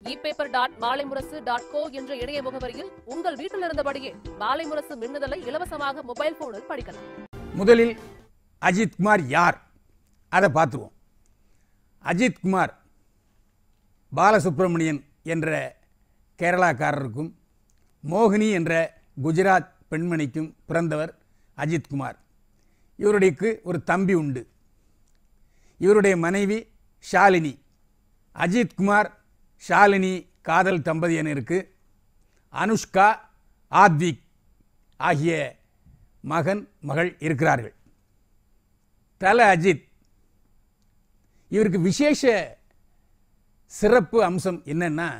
இ paper dot மாலை முரசு dot co என்ற இணைய முகவரியில் உங்கள் வீட்டில் இருந்தபடியே மாலை முரசு மின்னுதலை இலவசமாக மொபைல் போனில் படிக்கலாம் முதலில் அஜித்குமார் யார் அதை பார்த்துருவோம் அஜித்குமார் பாலசுப்ரமணியன் என்ற கேரளாக்காரருக்கும் மோகினி என்ற குஜராத் பெண்மணிக்கும் பிறந்தவர் அஜித்குமார் இவருடையக்கு ஒரு தம்பி உண்டு இவருடைய மனைவி ஷாலினி அஜித்குமார் ஷாலினி காதல் தம்பதியினருக்கு அனுஷ்கா ஆத்விக் ஆகிய மகன் மகள் இருக்கிறார்கள் தல அஜித் இவருக்கு விசேஷ சிறப்பு அம்சம் என்னன்னா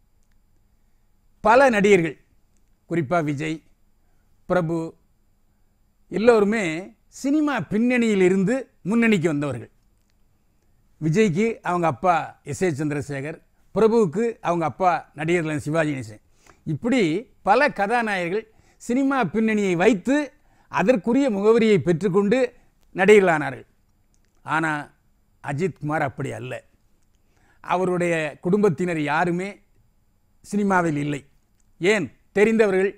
பல நடிகர்கள் குறிப்பாக விஜய் பிரபு எல்லோருமே சினிமா பின்னணியிலிருந்து முன்னணிக்கு வந்தவர்கள் விஜய்க்கு அவங்க அப்பா எஸ் ஏ சந்திரசேகர் பிரபுவுக்கு அவங்க அப்பா நடிகர்கள் சிவாஜி கணேசன் இப்படி பல கதாநாயகர்கள் சினிமா பின்னணியை வைத்து அதற்குரிய முகவரியை பெற்றுக்கொண்டு நடிகர்களானார்கள் ஆனால் அஜித்குமார் அப்படி அல்ல அவருடைய குடும்பத்தினர் யாருமே சினிமாவில் இல்லை ஏன் தெரிந்தவர்கள்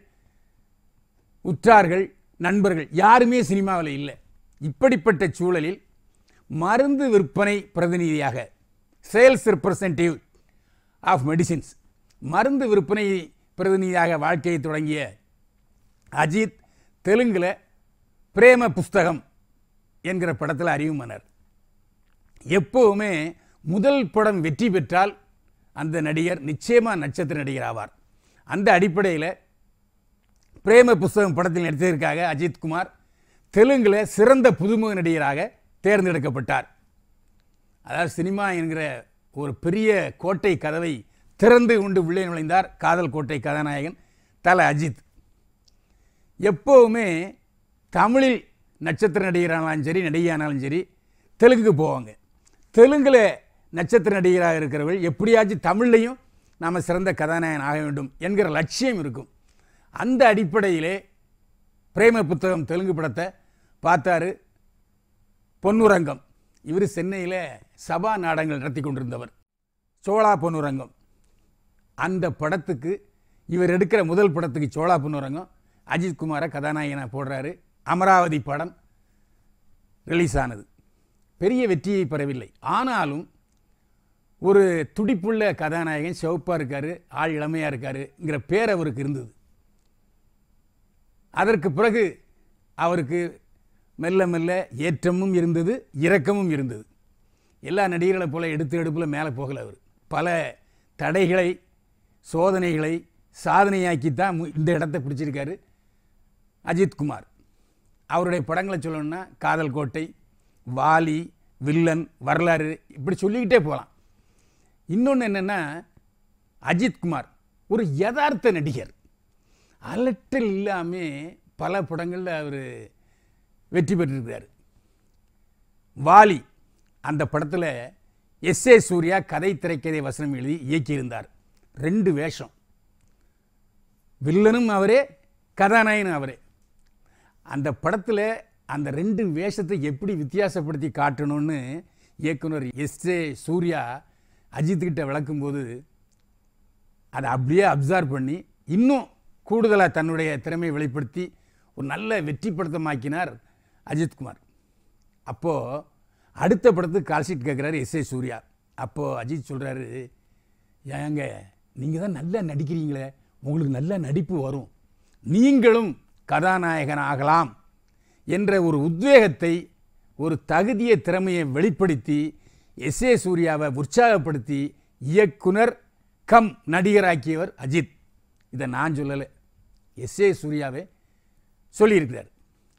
உற்றார்கள் நண்பர்கள் யாருமே சினிமாவில் இல்லை இப்படிப்பட்ட சூழலில் மருந்து விற்பனை பிரதிநிதியாக சேல்ஸ் ரெப்ரசன்டேட்டிவ் ஆஃப் மெடிசின்ஸ் மருந்து விற்பனை பிரதிநிதியாக வாழ்க்கையை தொடங்கிய அஜித் தெலுங்கில் பிரேம புஸ்தகம் என்கிற படத்தில் அறிவுமனர் எப்போவுமே முதல் படம் வெற்றி பெற்றால் அந்த நடிகர் நிச்சயமாக நட்சத்திர நடிகர் ஆவார் அந்த அடிப்படையில் பிரேம புஸ்தகம் படத்தில் நடித்ததற்காக அஜித்குமார் தெலுங்கில் சிறந்த புதுமுக நடிகராக தேர்ந்தெடுக்கப்பட்டார் அதாவது சினிமா என்கிற ஒரு பெரிய கோட்டை கதவை திறந்து கொண்டு உள்ளே நுழைந்தார் காதல் கோட்டை கதாநாயகன் தல அஜித் எப்போவுமே தமிழில் நட்சத்திர நடிகரானாலும் சரி நடிகையானாலும் சரி தெலுங்குக்கு போவாங்க தெலுங்கில் நட்சத்திர நடிகராக இருக்கிறவர்கள் எப்படியாச்சும் தமிழ்லையும் நாம் சிறந்த கதாநாயகன் ஆக வேண்டும் என்கிற லட்சியம் இருக்கும் அந்த அடிப்படையிலே பிரேம புத்தகம் தெலுங்கு படத்தை பார்த்தாரு பொன்னுரங்கம் இவர் சென்னையில் சபா நாடகங்கள் நடத்தி கொண்டிருந்தவர் சோழா பொன்னுரங்கம் அந்த படத்துக்கு இவர் எடுக்கிற முதல் படத்துக்கு சோழா பொன்னுரங்கம் அஜித் குமாரை கதாநாயகனாக போடுறாரு அமராவதி படம் ரிலீஸ் ஆனது பெரிய வெற்றியை பெறவில்லை ஆனாலும் ஒரு துடிப்புள்ள கதாநாயகன் சிவப்பாக இருக்கார் ஆள் இளமையாக இருக்காருங்கிற பேர் அவருக்கு இருந்தது அதற்கு பிறகு அவருக்கு மெல்ல மெல்ல ஏற்றமும் இருந்தது இரக்கமும் இருந்தது எல்லா நடிகர்களை போல எடுத்து எடுப்பில் மேலே போகல அவர் பல தடைகளை சோதனைகளை சாதனையாக்கி தான் மு- இந்த இடத்தை பிடிச்சிருக்காரு அஜித்குமார் அவருடைய படங்களை சொல்லணும்னா காதல் கோட்டை வாலி வில்லன் வரலாறு இப்படி சொல்லிக்கிட்டே போகலாம் இன்னொன்று என்னென்னா அஜித்குமார் ஒரு யதார்த்த நடிகர் அலட்டல் இல்லாமல் பல படங்களில் அவர் வெற்றி பெற்றிருக்கிறார் வாலி அந்த படத்தில் எஸ் ஏ சூர்யா கதை திரைக்கதை வசனம் எழுதி இயக்கியிருந்தார் ரெண்டு வேஷம் வில்லனும் அவரே கதாநாயகனும் அவரே அந்த படத்தில் அந்த ரெண்டு வேஷத்தை எப்படி வித்தியாசப்படுத்தி காட்டணும்னு இயக்குனர் எஸ் ஏ சூர்யா அஜித்துக்கிட்ட விளக்கும்போது அதை அப்படியே அப்சர்வ் பண்ணி இன்னும் கூடுதலாக தன்னுடைய திறமையை வெளிப்படுத்தி ஒரு நல்ல வெற்றி படத்தமாக்கினார் அஜித்குமார் அப்போது அடுத்த படத்துக்கு கால்ஷீட் கேட்குறாரு எஸ் ஏ சூர்யா அப்போது அஜித் சொல்கிறாரு ஏங்க நீங்கள் தான் நல்லா நடிக்கிறீங்களே உங்களுக்கு நல்ல நடிப்பு வரும் நீங்களும் கதாநாயகன் ஆகலாம் என்ற ஒரு உத்வேகத்தை ஒரு தகுதிய திறமையை வெளிப்படுத்தி எஸ் ஏ சூர்யாவை உற்சாகப்படுத்தி இயக்குனர் கம் நடிகராக்கியவர் அஜித் இதை நான் சொல்லலை எஸ் ஏ சூர்யாவே சொல்லியிருக்கிறார்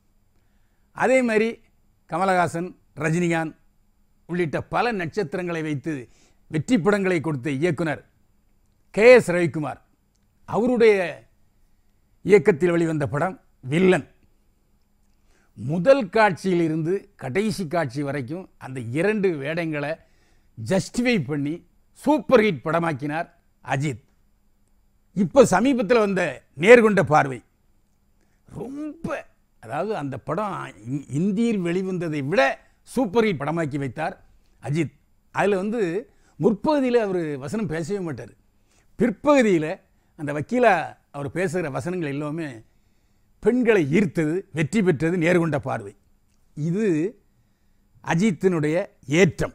அதே மாதிரி கமலஹாசன் ரஜினிகாந்த் உள்ளிட்ட பல நட்சத்திரங்களை வைத்து வெற்றி படங்களை கொடுத்த இயக்குனர் கே எஸ் ரவிக்குமார் அவருடைய இயக்கத்தில் வெளிவந்த படம் வில்லன் முதல் காட்சியிலிருந்து கடைசி காட்சி வரைக்கும் அந்த இரண்டு வேடங்களை ஜஸ்டிஃபை பண்ணி சூப்பர் ஹிட் படமாக்கினார் அஜித் இப்போ சமீபத்தில் வந்த நேர்கொண்ட பார்வை ரொம்ப அதாவது அந்த படம் இ- இந்தியில் வெளிவந்ததை விட சூப்பர் ஹிட் படமாக்கி வைத்தார் அஜித் அதில் வந்து முற்பகுதியில் அவர் வசனம் பேசவே மாட்டார் பிற்பகுதியில் அந்த வக்கீலா அவர் பேசுகிற வசனங்கள் எல்லாமே பெண்களை ஈர்த்தது வெற்றி பெற்றது நேர்கொண்ட பார்வை இது அஜித்தினுடைய ஏற்றம்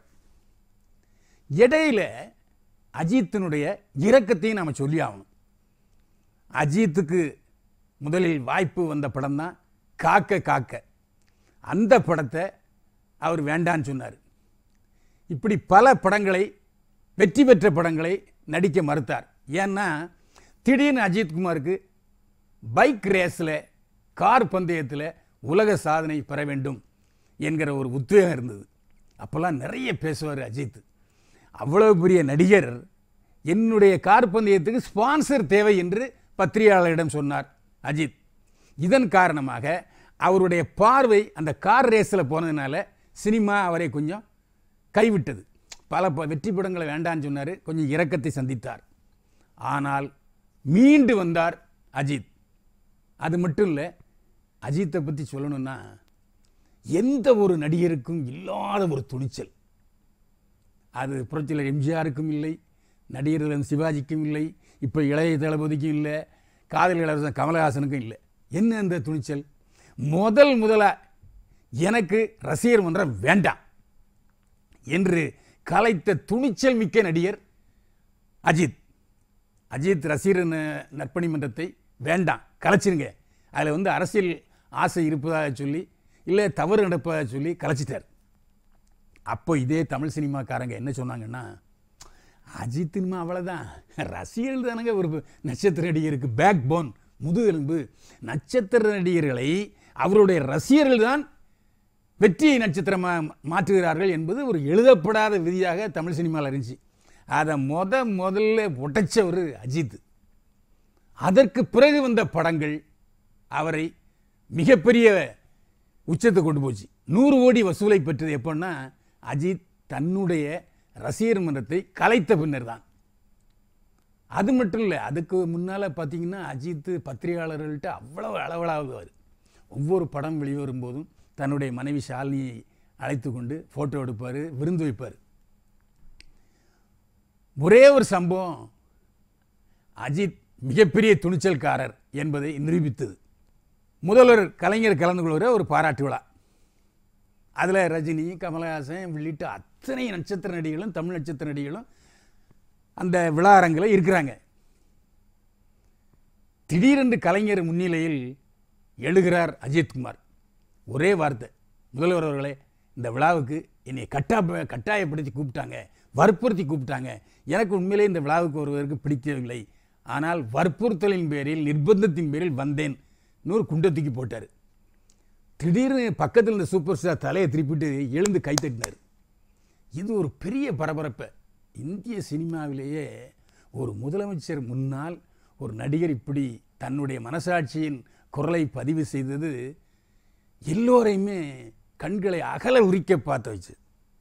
இடையில அஜித்தினுடைய இரக்கத்தையும் நாம் சொல்லி ஆகணும் அஜித்துக்கு முதலில் வாய்ப்பு வந்த படம் தான் காக்க காக்க அந்த படத்தை அவர் வேண்டான்னு சொன்னார் இப்படி பல படங்களை வெற்றி பெற்ற படங்களை நடிக்க மறுத்தார் ஏன்னா திடீர்னு அஜித்குமாருக்கு பைக் ரேஸில் கார் பந்தயத்தில் உலக சாதனை பெற வேண்டும் என்கிற ஒரு உத்வேகம் இருந்தது அப்போல்லாம் நிறைய பேசுவார் அஜித் அவ்வளவு பெரிய நடிகர் என்னுடைய கார் பந்தயத்துக்கு ஸ்பான்சர் தேவை என்று பத்திரிகையாளரிடம் சொன்னார் அஜித் இதன் காரணமாக அவருடைய பார்வை அந்த கார் ரேஸில் போனதுனால சினிமா அவரை கொஞ்சம் கைவிட்டது பல ப- வெற்றி படங்களை வேண்டான்னு சொன்னார் கொஞ்சம் இரக்கத்தை சந்தித்தார் ஆனால் மீண்டு வந்தார் அஜித் அது மட்டும் இல்லை அஜித்தை பற்றி சொல்லணும்னா எந்த ஒரு நடிகருக்கும் இல்லாத ஒரு துணிச்சல் அது புரட்சியாளர் எம்ஜிஆருக்கும் இல்லை நடிகர் சிவாஜிக்கும் இல்லை இப்போ இளைய தளபதிக்கும் இல்லை காதல் இளவரசன் கமலஹாசனுக்கும் இல்லை என்ன அந்த துணிச்சல் முதல் முதலா எனக்கு ரசிகர் மன்றம் வேண்டாம் என்று கலைத்த துணிச்சல் மிக்க நடிகர் அஜித் அஜித் ரசிகர் ந- நற்பணி மன்றத்தை வேண்டாம் கலைச்சிருங்க அதில் வந்து அரசியல் ஆசை இருப்பதாக சொல்லி இல்லை தவறு நடப்பதாக சொல்லி கலைச்சிட்டார் அப்போ இதே தமிழ் சினிமாக்காரங்க என்ன சொன்னாங்கன்னா அஜித் சினிமா அவ்வளோதான் ரசிகர்கள் தானங்க ஒரு நட்சத்திர நடிகருக்கு பேக் போன் முதுகெலும்பு நட்சத்திர நடிகர்களை அவருடைய ரசிகர்கள் தான் வெற்றியை நட்சத்திரமாக மாற்றுகிறார்கள் என்பது ஒரு எழுதப்படாத விதியாக தமிழ் சினிமாவில் இருந்துச்சு அதை முத முதல்ல உடைச்சவர் அஜித் அதற்கு பிறகு வந்த படங்கள் அவரை மிகப்பெரிய உச்சத்தை கொண்டு போச்சு நூறு கோடி வசூலை பெற்றது எப்போன்னா அஜித் தன்னுடைய ரசிகர் மன்றத்தை கலைத்த பின்னர் தான் அது மட்டும் இல்லை அதுக்கு முன்னால் பார்த்தீங்கன்னா அஜித் பத்திரிகையாளர்கள்ட்ட அவ்வளவு அளவலாகுவார் ஒவ்வொரு படம் வெளிவரும் போதும் தன்னுடைய மனைவி ஷாலினியை அழைத்து கொண்டு ஃபோட்டோ எடுப்பார் விருந்து வைப்பார் ஒரே ஒரு சம்பவம் அஜித் மிகப்பெரிய துணிச்சல்காரர் என்பதை நிரூபித்தது முதல்வர் கலைஞர் கலந்து கொள்கிற ஒரு பாராட்டு விழா அதில் ரஜினி கமலஹாசன் உள்ளிட்ட அத்தனை நட்சத்திர நடிகளும் தமிழ் நட்சத்திர நடிகளும் அந்த விழா அரங்கில் இருக்கிறாங்க திடீரென்று கலைஞர் முன்னிலையில் எழுகிறார் அஜித்குமார் ஒரே வார்த்தை முதல்வர் அவர்களே இந்த விழாவுக்கு என்னை கட்டா கட்டாயப்படுத்தி கூப்பிட்டாங்க வற்புறுத்தி கூப்பிட்டாங்க எனக்கு உண்மையிலே இந்த விழாவுக்கு வருவதற்கு பிடிக்கவில்லை ஆனால் வற்புறுத்தலின் பேரில் நிர்பந்தத்தின் பேரில் வந்தேன் நூறு குண்டை தூக்கி போட்டார் திடீர்னு பக்கத்தில் இருந்த சூப்பர் ஸ்டார் தலையை திருப்பிட்டு எழுந்து கை தட்டினார் இது ஒரு பெரிய பரபரப்பை இந்திய சினிமாவிலேயே ஒரு முதலமைச்சர் முன்னால் ஒரு நடிகர் இப்படி தன்னுடைய மனசாட்சியின் குரலை பதிவு செய்தது எல்லோரையுமே கண்களை அகல உரிக்க பார்த்து வச்சு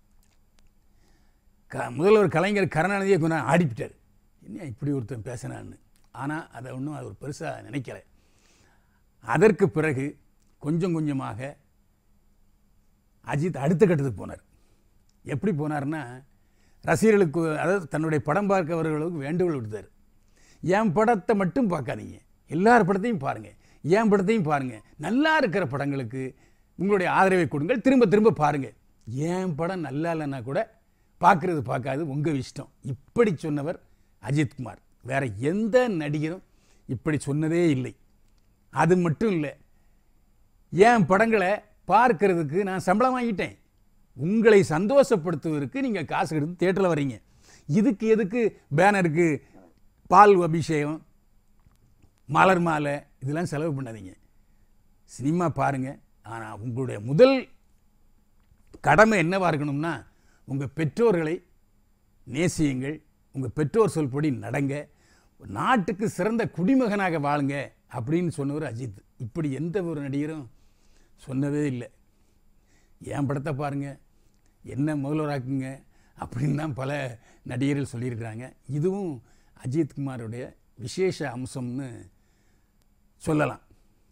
க முதல்வர் கலைஞர் கருணாநிதியை கொஞ்சம் ஆடிப்பிட்டார் என்ன இப்படி ஒருத்தன் பேசினான்னு ஆனால் அதை ஒன்றும் அது ஒரு பெருசாக நினைக்கல அதற்கு பிறகு கொஞ்சம் கொஞ்சமாக அஜித் அடுத்த கட்டத்துக்கு போனார் எப்படி போனார்னா ரசிகர்களுக்கு அதாவது தன்னுடைய படம் பார்க்கவர்களுக்கு வேண்டுகோள் விடுத்தார் என் படத்தை மட்டும் பார்க்காதீங்க எல்லார் படத்தையும் பாருங்கள் என் படத்தையும் பாருங்கள் நல்லா இருக்கிற படங்களுக்கு உங்களுடைய ஆதரவை கொடுங்கள் திரும்ப திரும்ப பாருங்கள் என் படம் நல்லா இல்லைன்னா கூட பார்க்குறது பார்க்காது உங்கள் இஷ்டம் இப்படி சொன்னவர் அஜித்குமார் வேற எந்த நடிகரும் இப்படி சொன்னதே இல்லை அது மட்டும் இல்லை என் படங்களை பார்க்கறதுக்கு நான் சம்பளம் வாங்கிட்டேன் உங்களை சந்தோஷப்படுத்துவதற்கு நீங்கள் காசு எடுத்து தேட்டரில் வர்றீங்க இதுக்கு எதுக்கு பேனருக்கு பால் அபிஷேகம் மலர் மாலை இதெல்லாம் செலவு பண்ணாதீங்க சினிமா பாருங்கள் ஆனால் உங்களுடைய முதல் கடமை என்னவா இருக்கணும்னா உங்கள் பெற்றோர்களை நேசியுங்கள் உங்கள் பெற்றோர் சொல்படி நடங்க நாட்டுக்கு சிறந்த குடிமகனாக வாழுங்க அப்படின்னு சொன்னவர் அஜித் இப்படி எந்த ஒரு நடிகரும் சொன்னதே இல்லை என் படத்தை பாருங்க என்ன முதல்வராக்குங்க அப்படின்னு தான் பல நடிகர்கள் சொல்லியிருக்கிறாங்க இதுவும் அஜித்குமாருடைய விசேஷ அம்சம்னு சொல்லலாம்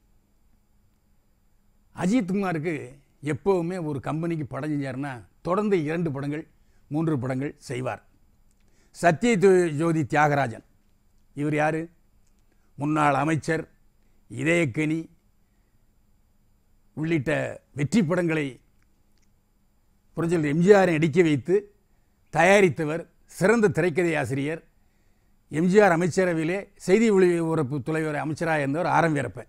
அஜித்குமாருக்கு எப்போவுமே ஒரு கம்பெனிக்கு படம் செஞ்சாருன்னா தொடர்ந்து இரண்டு படங்கள் மூன்று படங்கள் செய்வார் சத்ய ஜோ- ஜோதி தியாகராஜன் இவர் யார் முன்னாள் அமைச்சர் இதயக்கனி உள்ளிட்ட வெற்றி படங்களை புரட்சியாளர் எம்ஜிஆரை நடிக்க வைத்து தயாரித்தவர் சிறந்த திரைக்கதை ஆசிரியர் எம்ஜிஆர் அமைச்சரவையிலே செய்தி ஒளிபரப்பு துறைவர் அமைச்சராக இருந்தவர் ஆரம் வீரப்பன்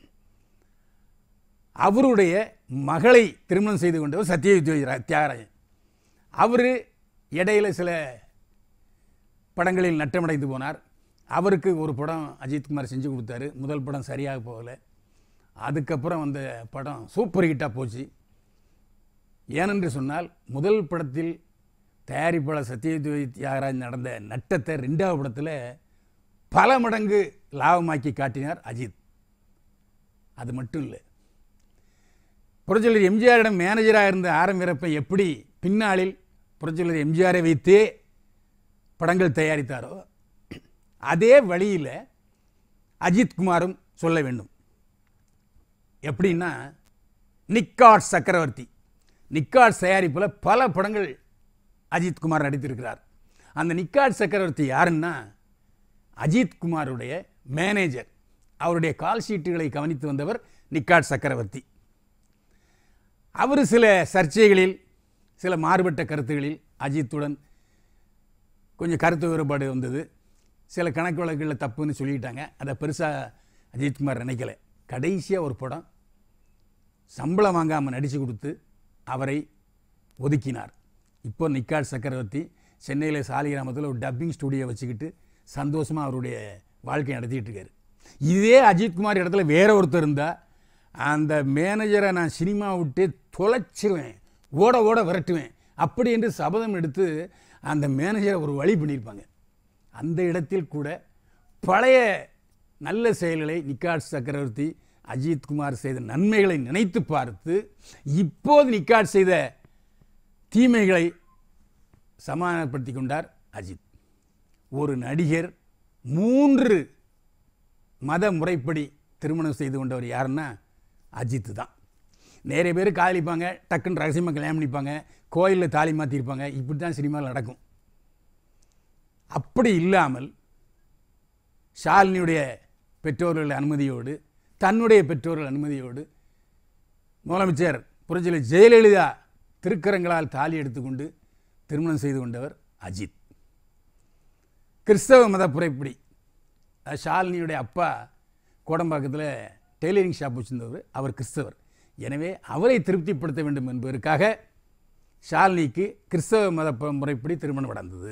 அவருடைய மகளை திருமணம் செய்து கொண்டவர் சத்யஜித் தியாகராஜன் அவர் இடையில சில படங்களில் நட்டமடைந்து போனார் அவருக்கு ஒரு படம் அஜித்குமார் செஞ்சு கொடுத்தாரு முதல் படம் சரியாக போகலை அதுக்கப்புறம் அந்த படம் சூப்பர் ஹிட்டாக போச்சு ஏனென்று சொன்னால் முதல் படத்தில் தயாரிப்பாளர் சத்யஜித் தியாகராஜ் நடந்த நட்டத்தை ரெண்டாவது படத்தில் பல மடங்கு லாபமாக்கி காட்டினார் அஜித் அது மட்டும் இல்லை புரட்சியாளர் எம்ஜிஆரிடம் மேனேஜராக இருந்த ஆரம் வீரப்பன் எப்படி பின்னாளில் புரட்சியாளர் எம்ஜிஆரை வைத்தே படங்கள் தயாரித்தாரோ அதே வழியில் அஜித் குமாரும் சொல்ல வேண்டும் எப்படின்னா நிக்காட் சக்கரவர்த்தி நிக்காட் தயாரிப்பில் பல படங்கள் அஜித் குமார் நடித்திருக்கிறார் அந்த நிக்காட் சக்கரவர்த்தி யாருன்னா அஜித் குமாருடைய மேனேஜர் அவருடைய கால் ஷீட்டுகளை கவனித்து வந்தவர் நிக்காட் சக்கரவர்த்தி அவர் சில சர்ச்சைகளில் சில மாறுபட்ட கருத்துகளில் அஜித்துடன் கொஞ்சம் கருத்து வேறுபாடு வந்தது சில கணக்கு வழக்குகளில் தப்புன்னு சொல்லிட்டாங்க அதை பெருசாக அஜித்குமார் நினைக்கல கடைசியாக ஒரு படம் சம்பளம் வாங்காமல் நடித்து கொடுத்து அவரை ஒதுக்கினார் இப்போ நிக்காட் சக்கரவர்த்தி சென்னையில் சாலிகிராமத்தில் ஒரு டப்பிங் ஸ்டுடியோ வச்சுக்கிட்டு சந்தோஷமாக அவருடைய வாழ்க்கை நடத்திட்டு இருக்காரு இதே அஜித்குமார் இடத்துல வேற ஒருத்தர் இருந்தால் அந்த மேனேஜரை நான் சினிமா விட்டு தொலைச்சிருவேன் ஓட ஓட விரட்டுவேன் அப்படி என்று சபதம் எடுத்து அந்த மேனேஜரை ஒரு வழி பண்ணியிருப்பாங்க அந்த இடத்தில் கூட பழைய நல்ல செயல்களை நிக்காட் சக்கரவர்த்தி அஜித் குமார் செய்த நன்மைகளை நினைத்து பார்த்து இப்போது நிக்காட் செய்த தீமைகளை சமாதானப்படுத்தி கொண்டார் அஜித் ஒரு நடிகர் மூன்று மத முறைப்படி திருமணம் செய்து கொண்டவர் யாருன்னா அஜித் தான் நிறைய பேர் காதலிப்பாங்க டக்குன்னு ரகசியமாக கல்யாணம் பண்ணிப்பாங்க கோயிலில் தாலி மாற்றிருப்பாங்க இப்படி தான் சினிமாவில் நடக்கும் அப்படி இல்லாமல் ஷாலினியுடைய பெற்றோர்கள் அனுமதியோடு தன்னுடைய பெற்றோர்கள் அனுமதியோடு முதலமைச்சர் புரட்சியில் ஜெயலலிதா திருக்கரங்களால் தாலி எடுத்துக்கொண்டு திருமணம் செய்து கொண்டவர் அஜித் கிறிஸ்தவ மத புரைப்படி அஹ் ஷாலினியுடைய அப்பா கோடம்பாக்கத்தில் டெய்லரிங் ஷாப் வச்சிருந்தவர் அவர் கிறிஸ்தவர் எனவே அவரை திருப்திப்படுத்த வேண்டும் என்பதற்காக ஷாலினிக்கு கிறிஸ்தவ மத ப- முறைப்படி திருமணம் நடந்தது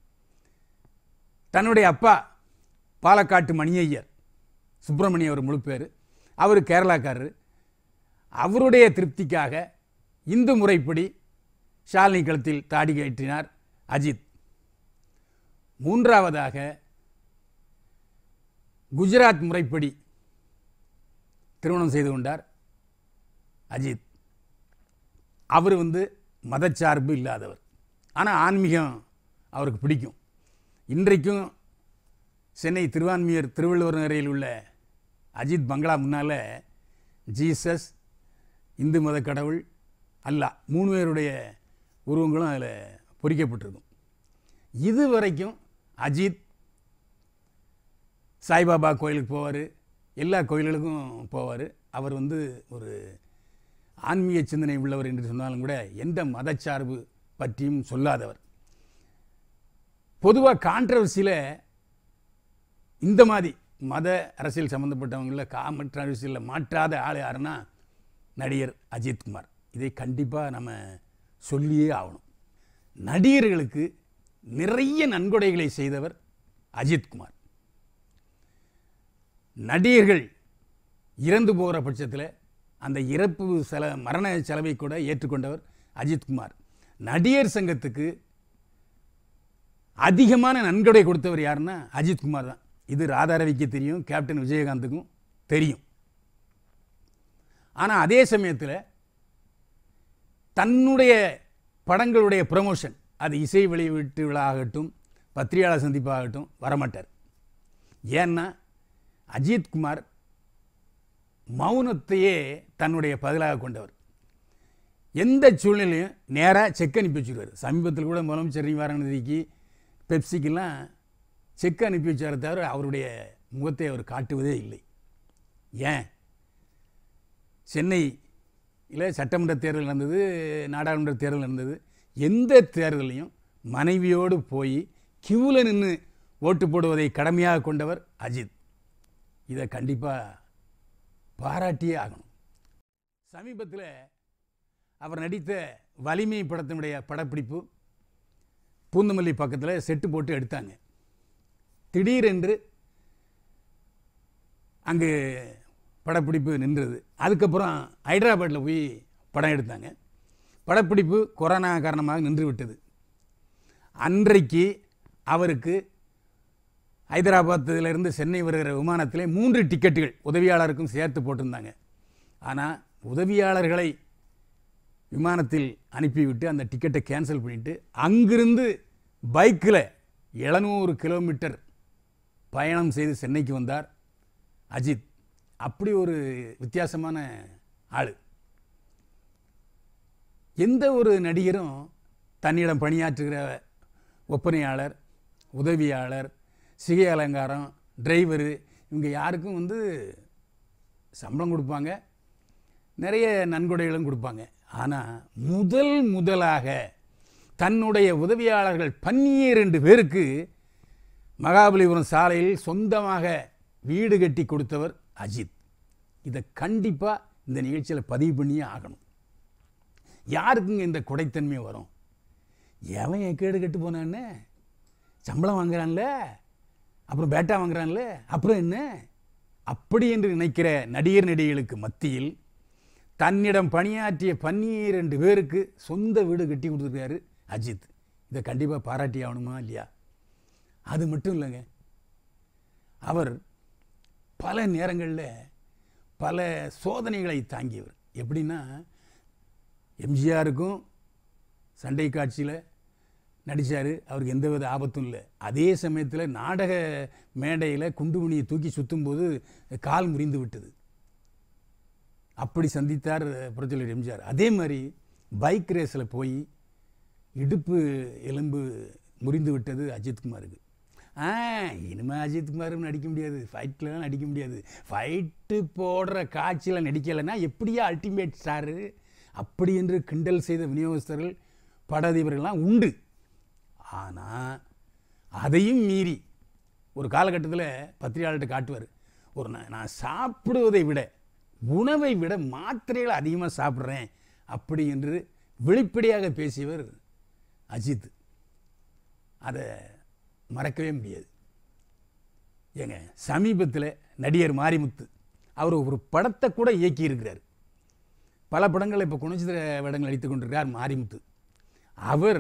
தன்னுடைய அப்பா பாலக்காட்டு மணியையர் சுப்பிரமணிய அவர் முழு பேர் அவர் கேரளாக்காரர் அவருடைய திருப்திக்காக இந்து முறைப்படி ஷாலினி கழுத்தில் தாடி கட்டினார் அஜித் மூன்றாவதாக குஜராத் முறைப்படி திருமணம் செய்து கொண்டார் அஜித் அவர் வந்து மதச்சார்பு இல்லாதவர் ஆனால் ஆன்மீகம் அவருக்கு பிடிக்கும் இன்றைக்கும் சென்னை திருவான்மியூர் திருவள்ளுவர் நகரில் உள்ள அஜித் பங்களா முன்னால் ஜீசஸ் இந்து மத கடவுள் அல்லாஹ் மூணு பேருடைய உருவங்களும் அதில் பொறிக்கப்பட்டிருக்கும் இது வரைக்கும் அஜித் சாய்பாபா கோயிலுக்கு போவார் எல்லா கோயில்களுக்கும் போவார் அவர் வந்து ஒரு ஆன்மீக சிந்தனை உள்ளவர் என்று சொன்னாலும் கூட எந்த மதச்சார்பு பற்றியும் சொல்லாதவர் பொதுவாக கான்ட்ரவர்சியில் இந்த மாதிரி மத அரசியல் சம்மந்தப்பட்டவங்களில் கான்ட்ரவர்சியில் மாற்றாத ஆள் யாருன்னா நடிகர் அஜித்குமார் இதை கண்டிப்பாக நம்ம சொல்லியே ஆகணும் நடிகர்களுக்கு நிறைய நன்கொடைகளை செய்தவர் அஜித்குமார் நடிகர்கள் இறந்து போகிற பட்சத்தில் அந்த இறப்பு செல மரண செலவை கூட ஏற்றுக்கொண்டவர் அஜித்குமார் நடிகர் சங்கத்துக்கு அதிகமான நன்கொடை கொடுத்தவர் யாருன்னா அஜித்குமார் தான் இது ராதாரவிக்கு தெரியும் கேப்டன் விஜயகாந்துக்கும் தெரியும் ஆனால் அதே சமயத்தில் தன்னுடைய படங்களுடைய ப்ரமோஷன் அது இசை வெளியீட்டு விழா ஆகட்டும் பத்திரிகையாளர் சந்திப்பாகட்டும் வரமாட்டார் ஏன்னா அஜித்குமார் மௌனத்தையே தன்னுடைய பதிலாக கொண்டவர் எந்த சூழ்நிலையும் நேராக செக் அனுப்பி வச்சுருவார் சமீபத்தில் கூட முதலமைச்சர் நிவாரண நிதிக்கு பெப்சிக்கெல்லாம் செக் அனுப்பி வச்சாரே தவிர அவருடைய முகத்தை அவர் காட்டுவதே இல்லை ஏன் சென்னையில் சட்டமன்ற தேர்தல் நடந்தது நாடாளுமன்ற தேர்தல் நடந்தது எந்த தேர்தலையும் மனைவியோடு போய் கியூவில் நின்று ஓட்டு போடுவதை கடமையாக கொண்டவர் அஜித் இதை கண்டிப்பாக பாராட்டியே ஆகணும் சமீபத்தில் அவர் நடித்த வலிமை படத்தினுடைய படப்பிடிப்பு பூந்தமல்லி பக்கத்தில் செட்டு போட்டு எடுத்தாங்க திடீரென்று அங்கு படப்பிடிப்பு நின்றது அதுக்கப்புறம் ஹைதராபாத்தில் போய் படம் எடுத்தாங்க படப்பிடிப்பு கொரோனா காரணமாக நின்று விட்டது அன்றைக்கு அவருக்கு ஹைதராபாத்திலிருந்து சென்னை வருகிற விமானத்திலே மூன்று டிக்கெட்டுகள் உதவியாளருக்கும் சேர்த்து போட்டிருந்தாங்க ஆனால் உதவியாளர்களை விமானத்தில் அனுப்பிவிட்டு அந்த டிக்கெட்டை கேன்சல் பண்ணிவிட்டு அங்கிருந்து பைக்கில் எழுநூறு கிலோமீட்டர் பயணம் செய்து சென்னைக்கு வந்தார் அஜித் அப்படி ஒரு வித்தியாசமான ஆள் எந்த ஒரு நடிகரும் தன்னிடம் பணியாற்றுகிற ஒப்பனையாளர் உதவியாளர் சிகை அலங்காரம் டிரைவரு இவங்க யாருக்கும் வந்து சம்பளம் கொடுப்பாங்க நிறைய நன்கொடைகளும் கொடுப்பாங்க ஆனால் முதல் முதலாக தன்னுடைய உதவியாளர்கள் பன்னிரண்டு பேருக்கு மகாபலிபுரம் சாலையில் சொந்தமாக வீடு கட்டி கொடுத்தவர் அஜித் இதை கண்டிப்பாக இந்த நிகழ்ச்சியில் பதிவு பண்ணியே ஆகணும் யாருக்குங்க இந்த கொடைத்தன்மை வரும் எவன் என் கேடு கெட்டு போனான்னு சம்பளம் வாங்குறான்ல அப்புறம் பேட்டா வாங்குறான்ல அப்புறம் என்ன அப்படி என்று நினைக்கிற நடிகர் நடிகைகளுக்கு மத்தியில் தன்னிடம் பணியாற்றிய பன்னிரண்டு பேருக்கு சொந்த வீடு கட்டி கொடுத்துருக்காரு அஜித் இதை கண்டிப்பாக பாராட்டி ஆகணுமா இல்லையா அது மட்டும் இல்லைங்க அவர் பல நேரங்களில் பல சோதனைகளை தாங்கியவர் எப்படின்னா எம்ஜிஆருக்கும் சண்டை காட்சியில் நடித்தார் அவருக்கு எந்தவித ஆபத்தும் இல்லை அதே சமயத்தில் நாடக மேடையில் குண்டுமணியை தூக்கி சுற்றும்போது கால் முறிந்து விட்டது அப்படி சந்தித்தார் புரட்சியாளர் எம்ஜிஆர் அதே மாதிரி பைக் ரேஸில் போய் இடுப்பு எலும்பு முறிந்து விட்டது அஜித்குமாருக்கு ஆ இனிமேல் அஜித்குமாரும் நடிக்க முடியாது ஃபைட்லலாம் நடிக்க முடியாது ஃபைட்டு போடுற காட்சியில் நடிக்கலைன்னா எப்படியா அல்டிமேட் ஸ்டாரு அப்படி என்று கிண்டல் செய்த விநியோகஸ்தர்கள் படாதீவர்கள்லாம் உண்டு ஆனால் அதையும் மீறி ஒரு காலகட்டத்தில் பத்திரிகையாளர்கிட்ட காட்டுவார் ஒரு நான் நான் சாப்பிடுவதை விட உணவை விட மாத்திரைகளை அதிகமாக சாப்பிட்றேன் அப்படி என்று வெளிப்படையாக பேசியவர் அஜித் அதை மறக்கவே முடியாது ஏங்க சமீபத்தில் நடிகர் மாரிமுத்து அவர் ஒரு படத்தை கூட இயக்கி இருக்கிறார் பல படங்களை இப்போ குணச்சித்திர வேடங்கள் நடித்து கொண்டிருக்கிறார் மாரிமுத்து அவர்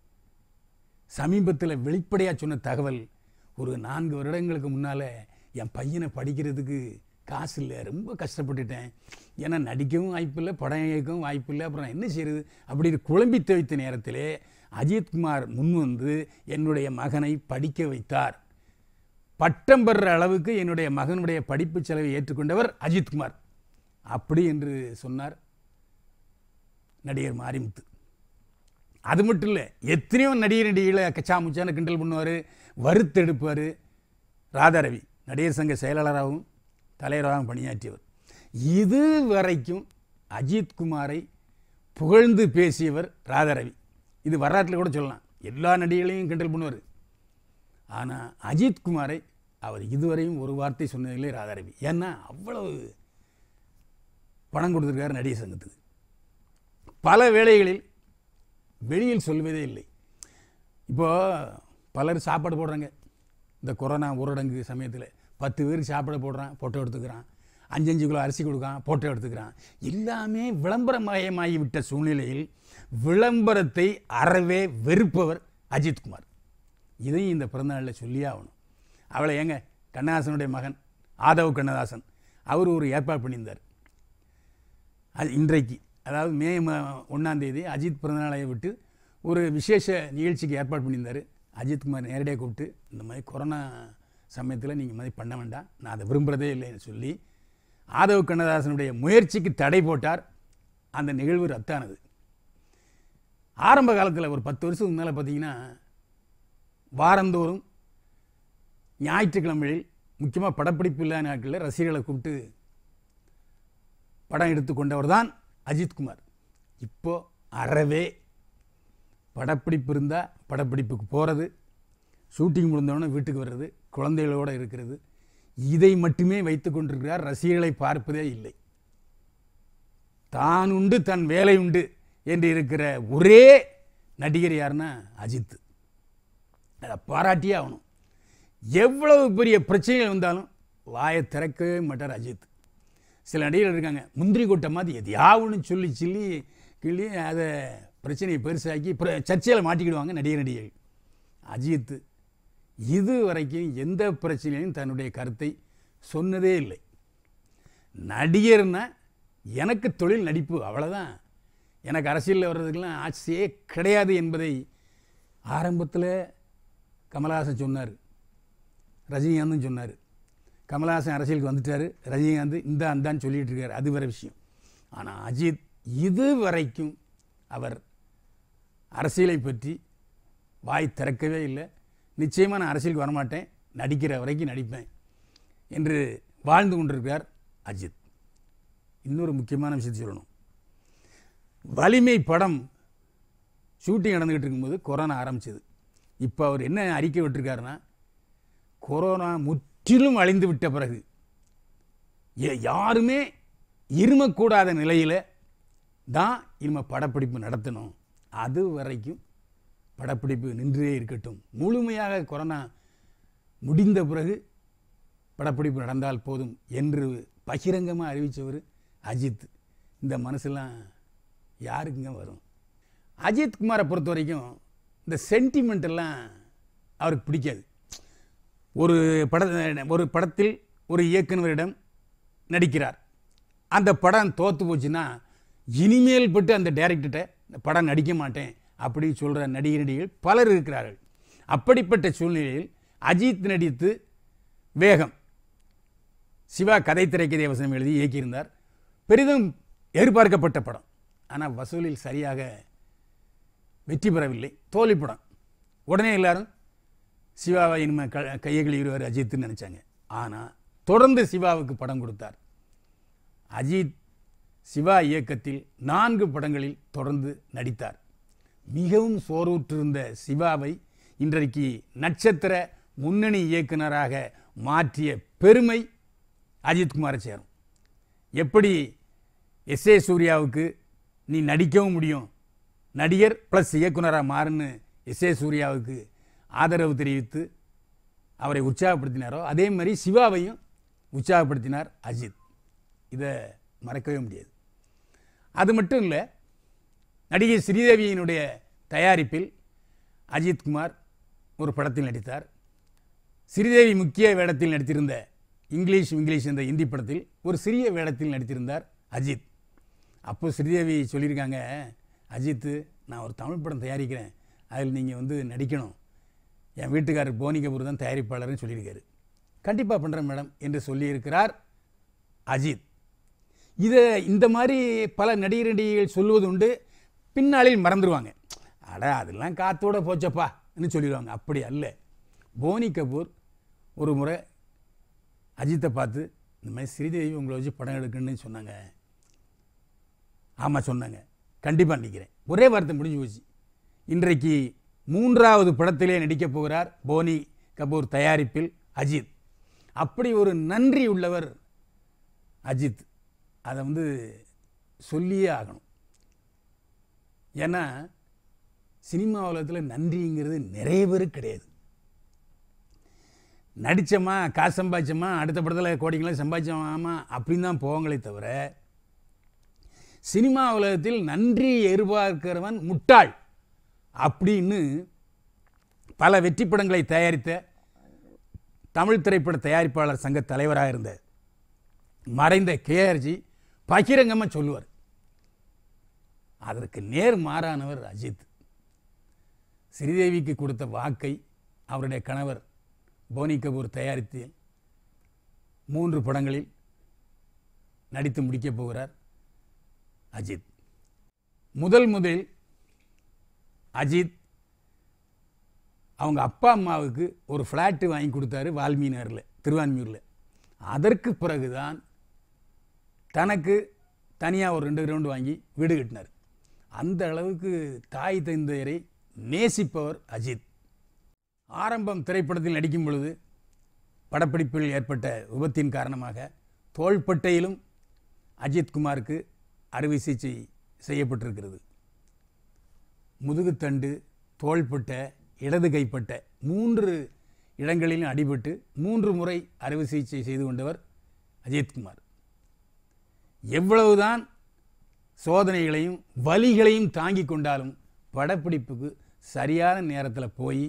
சமீபத்தில் வெளிப்படையாக சொன்ன தகவல் ஒரு நான்கு வருடங்களுக்கு முன்னால் என் பையனை படிக்கிறதுக்கு காசு இல்லை ரொம்ப கஷ்டப்பட்டுட்டேன் ஏன்னா நடிக்கவும் வாய்ப்பில்லை படம் இயக்கவும் வாய்ப்பில்லை அப்புறம் நான் என்ன செய்யறது அப்படின்னு குழம்பி துவைத்த நேரத்திலே அஜித்குமார் முன் வந்து என்னுடைய மகனை படிக்க வைத்தார் பட்டம் பெறுற அளவுக்கு என்னுடைய மகனுடைய படிப்பு செலவை ஏற்றுக்கொண்டவர் அஜித்குமார் அப்படி என்று சொன்னார் நடிகர் மாரிமுத்து அது மட்டும் இல்லை எத்தனையோ நடிகர் நடிகைகளை கச்சா முச்சான கிண்டல் பண்ணுவார் வறுத்தெடுப்பார் ராதாரவி நடிகர் சங்க செயலாளராகவும் தலைவராகவும் பணியாற்றியவர் இது வரைக்கும் அஜித்குமாரை புகழ்ந்து பேசியவர் ராதாரவி இது வரலாற்றில் கூட சொல்லலாம் எல்லா நடிகர்களையும் கிண்டல் பண்ணுவார் ஆனால் அஜித்குமாரை அவர் இதுவரையும் ஒரு வார்த்தை சொன்னதில்லை ராதாரவி ஏன்னா அவ்வளவு பணம் கொடுத்துருக்காரு நடிகர் சங்கத்துக்கு பல வேளைகளில் வெளியில் சொல்வதே இல்லை இப்போது பலர் சாப்பாடு போடுறாங்க இந்த கொரோனா ஊரடங்கு சமயத்தில் பத்து பேருக்கு சாப்பாடு போடுறான் ஃபோட்டோ எடுத்துக்கிறான் அஞ்சஞ்சு கிலோ அரிசி கொடுக்கான் ஃபோட்டோ எடுத்துக்கிறான் எல்லாமே விளம்பரமயமாகி விட்ட சூழ்நிலையில் விளம்பரத்தை அறவே வெறுப்பவர் அஜித்குமார் இதையும் இந்த பிறந்தநாளில் சொல்லியே ஆகணும் அவளை ஏங்க கண்ணதாசனுடைய மகன் ஆதவ் கண்ணதாசன் அவர் ஒரு ஏற்பாடு பண்ணியிருந்தார் அது இன்றைக்கு அதாவது மே ஒன்றாந்தேதி அஜித் பிறந்தநாளை விட்டு ஒரு விசேஷ நிகழ்ச்சிக்கு ஏற்பாடு பண்ணியிருந்தார் அஜித்குமார் நேரடியாக கூப்பிட்டு இந்த மாதிரி கொரோனா சமயத்தில் நீங்கள் மாதிரி பண்ண வேண்டாம் நான் அதை விரும்புகிறதே இல்லைன்னு சொல்லி ஆதவ் கண்ணதாசனுடைய முயற்சிக்கு தடை போட்டார் அந்த நிகழ்வு ரத்தானது ஆரம்ப காலத்தில் ஒரு பத்து வருஷத்துக்கு மேலே பார்த்தீங்கன்னா வாரந்தோறும் ஞாயிற்றுக்கிழமைகளில் முக்கியமாக படப்பிடிப்பு இல்லாத நாட்களில் ரசிகர்களை கூப்பிட்டு படம் எடுத்து கொண்டவர் தான் அஜித்குமார் இப்போ அறவே படப்பிடிப்பு இருந்தால் படப்பிடிப்புக்கு போகிறது ஷூட்டிங் முடிந்தவொடனே வீட்டுக்கு வர்றது குழந்தைகளோடு இருக்கிறது இதை மட்டுமே வைத்து கொண்டிருக்கிறார் ரசிகர்களை பார்ப்பதே இல்லை தான் உண்டு தன் வேலை உண்டு என்று இருக்கிற ஒரே நடிகர் யாருன்னா அஜித் அதை பாராட்டியே ஆகணும் எவ்வளவு பெரிய பிரச்சனைகள் வந்தாலும் வாயை திறக்கவே மாட்டார் அஜித் சில நடிகர்கள் இருக்காங்க முந்திரி கொட்டை மாதிரி எதையாவுன்னு சொல்லி சொல்லி கிள்ளி அதை பிரச்சனையை பெருசாக்கி பிற- சர்ச்சையில் மாட்டிக்கிடுவாங்க நடிகர் நடிகைகள் அஜித் இது வரைக்கும் எந்த பிரச்சனையும் தன்னுடைய கருத்தை சொன்னதே இல்லை நடிகர்னா எனக்கு தொழில் நடிப்பு அவ்வளோதான் எனக்கு அரசியலில் வர்றதுக்கெல்லாம் ஆசையே கிடையாது என்பதை ஆரம்பத்தில் கமலஹாசன் சொன்னார் ரஜினிகாந்தும் சொன்னார் கமலஹாசன் அரசியலுக்கு வந்துட்டார் ரஜினிகாந்த் இந்த அந்தான்னு சொல்லிட்டு இருக்காரு அது வேற விஷயம் ஆனால் அஜித் இது வரைக்கும் அவர் அரசியலை பற்றி வாய் திறக்கவே இல்லை நிச்சயமாக நான் அரசியலுக்கு வரமாட்டேன் நடிக்கிற வரைக்கும் நடிப்பேன் என்று வாழ்ந்து கொண்டிருக்கிறார் அஜித் இன்னொரு முக்கியமான விஷயத்தை சொல்லணும் வலிமை படம் ஷூட்டிங் நடந்துகிட்டு இருக்கும்போது கொரோனா ஆரம்பிச்சது இப்போ அவர் என்ன அறிக்கை விட்டிருக்காருன்னா கொரோனா முற்றிலும் அழிந்து விட்ட பிறகு ஏ- யாருமே இருமக்கூடாத நிலையில் தான் இனிமே படப்பிடிப்பு நடத்தணும் அது வரைக்கும் படப்பிடிப்பு நின்றே இருக்கட்டும் முழுமையாக கொரோனா முடிந்த பிறகு படப்பிடிப்பு நடந்தால் போதும் என்று பகிரங்கமாக அறிவித்தவர் அஜித் இந்த மனசுலாம் யாருக்குங்க வரும் அஜித் குமாரை பொறுத்த வரைக்கும் இந்த சென்டிமெண்ட் எல்லாம் அவருக்கு பிடிக்காது ஒரு பட ஒரு படத்தில் ஒரு இயக்குனரிடம் நடிக்கிறார் அந்த படம் தோத்து போச்சுன்னா இனிமேல் பட்டு அந்த டைரக்டர்கிட்ட இந்த படம் நடிக்க மாட்டேன் அப்படின்னு சொல்கிற நடிகர் நடிகைகள் பலர் இருக்கிறார்கள் அப்படிப்பட்ட சூழ்நிலையில் அஜித் நடித்து வேகம் சிவா கதை திரைக்கதை வசனம் எழுதி இயக்கியிருந்தார் பெரிதும் எதிர்பார்க்கப்பட்ட படம் ஆனால் வசூலில் சரியாக வெற்றி பெறவில்லை தோல்வி படம் உடனே எல்லாரும் சிவாவை இனிமே க கையை கழுவிடுவார் அஜித்னு நினச்சாங்க ஆனால் தொடர்ந்து சிவாவுக்கு படம் கொடுத்தார் அஜித் சிவா இயக்கத்தில் நான்கு படங்களில் தொடர்ந்து நடித்தார் மிகவும் சோர்வுற்றிருந்த சிவாவை இன்றைக்கு நட்சத்திர முன்னணி இயக்குனராக மாற்றிய பெருமை அஜித்குமாரை சேரும் எப்படி எஸ் ஏ சூர்யாவுக்கு நீ நடிக்கவும் முடியும் நடிகர் ப்ளஸ் இயக்குனராக மாறுன்னு எஸ் ஏ சூர்யாவுக்கு ஆதரவு தெரிவித்து அவரை உற்சாகப்படுத்தினாரோ அதே மாதிரி சிவாவையும் உற்சாகப்படுத்தினார் அஜித் இதை மறக்கவே முடியாது அது மட்டும் இல்லை நடிகை ஸ்ரீதேவியினுடைய தயாரிப்பில் அஜித்குமார் ஒரு படத்தில் நடித்தார் ஸ்ரீதேவி முக்கிய வேடத்தில் நடித்திருந்த இங்கிலீஷ் இங்கிலீஷ் என்ற இந்தி படத்தில் ஒரு சிறிய வேடத்தில் நடித்திருந்தார் அஜித் அப்போ ஸ்ரீதேவி சொல்லியிருக்காங்க அஜித் நான் ஒரு தமிழ் படம் தயாரிக்கிறேன் அதில் நீங்கள் வந்து நடிக்கணும் என் வீட்டுக்காரர் போனி கபூர் தான் தயாரிப்பாளர்னு சொல்லியிருக்காரு கண்டிப்பாக பண்ணுறேன் மேடம் என்று சொல்லியிருக்கிறார் அஜித் இதை இந்த மாதிரி பல நடிகர் நடிகைகள் சொல்லுவது உண்டு பின்னாளில் மறந்துடுவாங்க அட அதெல்லாம் காத்தோட போச்சப்பான்னு சொல்லிடுவாங்க அப்படி அல்ல போனி கபூர் ஒரு முறை அஜித்தை பார்த்து இந்த மாதிரி ஸ்ரீதேவி உங்களை வச்சு படம் எடுக்கணும்னு சொன்னாங்க ஆமாம் சொன்னாங்க கண்டிப்பாக நிற்கிறேன் ஒரே வார்த்தை முடிஞ்சு போச்சு இன்றைக்கு மூன்றாவது படத்திலே நடிக்கப் போகிறார் போனி கபூர் தயாரிப்பில் அஜித் அப்படி ஒரு நன்றி உள்ளவர் அஜித் அதை வந்து சொல்லியே ஆகணும் ஏன்னா சினிமா உலகத்தில் நன்றிங்கிறது நிறைய பேருக்கு கிடையாது நடித்தோமா காசு சம்பாதிச்சோமா அடுத்த படத்தில் கோடிங்களை சம்பாதிச்சோமா அப்படின்னு தான் போவாங்களே தவிர சினிமா உலகத்தில் நன்றி எதிர்பார்க்கிறவன் முட்டாள் அப்படின்னு பல வெற்றி படங்களை தயாரித்த தமிழ் திரைப்பட தயாரிப்பாளர் சங்க தலைவராக இருந்த மறைந்த கேஆர்ஜி பகிரங்கமாக சொல்லுவார் அதற்கு நேர் மாறானவர் அஜித் ஸ்ரீதேவிக்கு கொடுத்த வாக்கை அவருடைய கணவர் போனி கபூர் தயாரித்து மூன்று படங்களில் நடித்து முடிக்கப் போகிறார் அஜித் முதல் முதலில் அஜித் அவங்க அப்பா அம்மாவுக்கு ஒரு ஃப்ளாட்டு வாங்கி கொடுத்தாரு வால்மீகி நகரில் திருவான்மியூரில் அதற்கு பிறகுதான் தனக்கு தனியாக ஒரு ரெண்டு கிரவுண்டு வாங்கி வீடு கட்டினார் அந்த அளவுக்கு தாய் தந்தையரை நேசிப்பவர் அஜித் ஆரம்பம் திரைப்படத்தில் நடிக்கும் பொழுது படப்பிடிப்பில் ஏற்பட்ட விபத்தின் காரணமாக தோள்பட்டையிலும் அஜித் குமாருக்கு அறுவை சிகிச்சை செய்யப்பட்டிருக்கிறது முதுகுத்தண்டு தோள்பட்டை இடது கைப்பட்ட மூன்று இடங்களிலும் அடிபட்டு மூன்று முறை அறுவை சிகிச்சை செய்து கொண்டவர் அஜித்குமார் எவ்வளவுதான் சோதனைகளையும் வலிகளையும் தாங்கிக் கொண்டாலும் படப்பிடிப்புக்கு சரியான நேரத்தில் போய்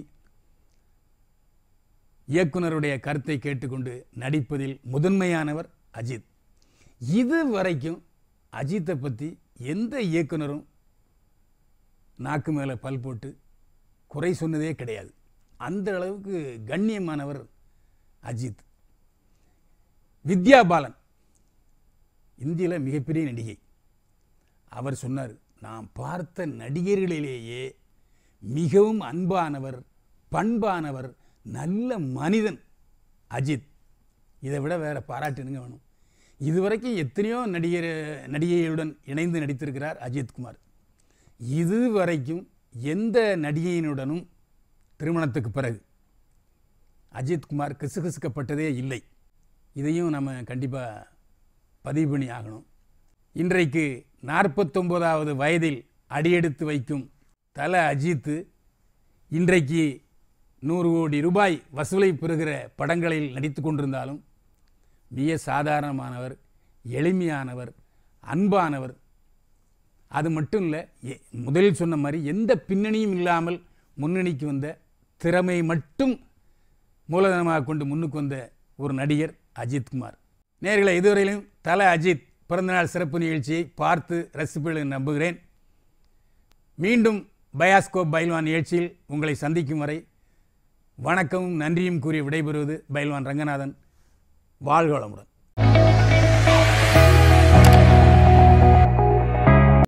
இயக்குனருடைய கருத்தை கேட்டுக்கொண்டு நடிப்பதில் முதன்மையானவர் அஜித் இது வரைக்கும் அஜித்தை பற்றி எந்த இயக்குனரும் நாக்கு மேலே பல் போட்டு குறை சொன்னதே கிடையாது அந்த அளவுக்கு கண்ணியமானவர் அஜித் வித்யா பாலன் இந்தியில் மிகப்பெரிய நடிகை அவர் சொன்னார் நான் பார்த்த நடிகர்களிலேயே மிகவும் அன்பானவர் பண்பானவர் நல்ல மனிதன் அஜித் இதை விட வேற பாராட்டுனுங்க வேணும் இதுவரைக்கும் எத்தனையோ நடிகர் நடிகைகளுடன் இணைந்து நடித்திருக்கிறார் அஜித்குமார் இதுவரைக்கும் எந்த நடிகையினுடனும் திருமணத்துக்கு பிறகு அஜித்குமார் கிசுகிசுக்கப்பட்டதே இல்லை இதையும் நம்ம கண்டிப்பாக பதிவு பண்ணி ஆகணும் இன்றைக்கு நாற்பத்தொம்போதாவது வயதில் அடியெடுத்து வைக்கும் தல அஜித்து இன்றைக்கு நூறு கோடி ரூபாய் வசூலை பெறுகிற படங்களில் நடித்து கொண்டிருந்தாலும் மிக சாதாரணமானவர் எளிமையானவர் அன்பானவர் அது மட்டும் இல்லை எ- முதலில் சொன்ன மாதிரி எந்த பின்னணியும் இல்லாமல் முன்னணிக்கு வந்த திறமை மட்டும் மூலதனமாக கொண்டு முன்னுக்கு வந்த ஒரு நடிகர் அஜித்குமார் நேர்களை இதுவரையிலும் தல அஜித் பிறந்தநாள் சிறப்பு நிகழ்ச்சியை பார்த்து ரசிப்பீர்கள் என்று நம்புகிறேன் மீண்டும் பயாஸ்கோப் பைல்வான் நிகழ்ச்சியில் உங்களை சந்திக்கும் வரை வணக்கமும் நன்றியும் கூறி விடைபெறுவது பைல்வான் ரங்கநாதன் வாழ்க வளமுடன்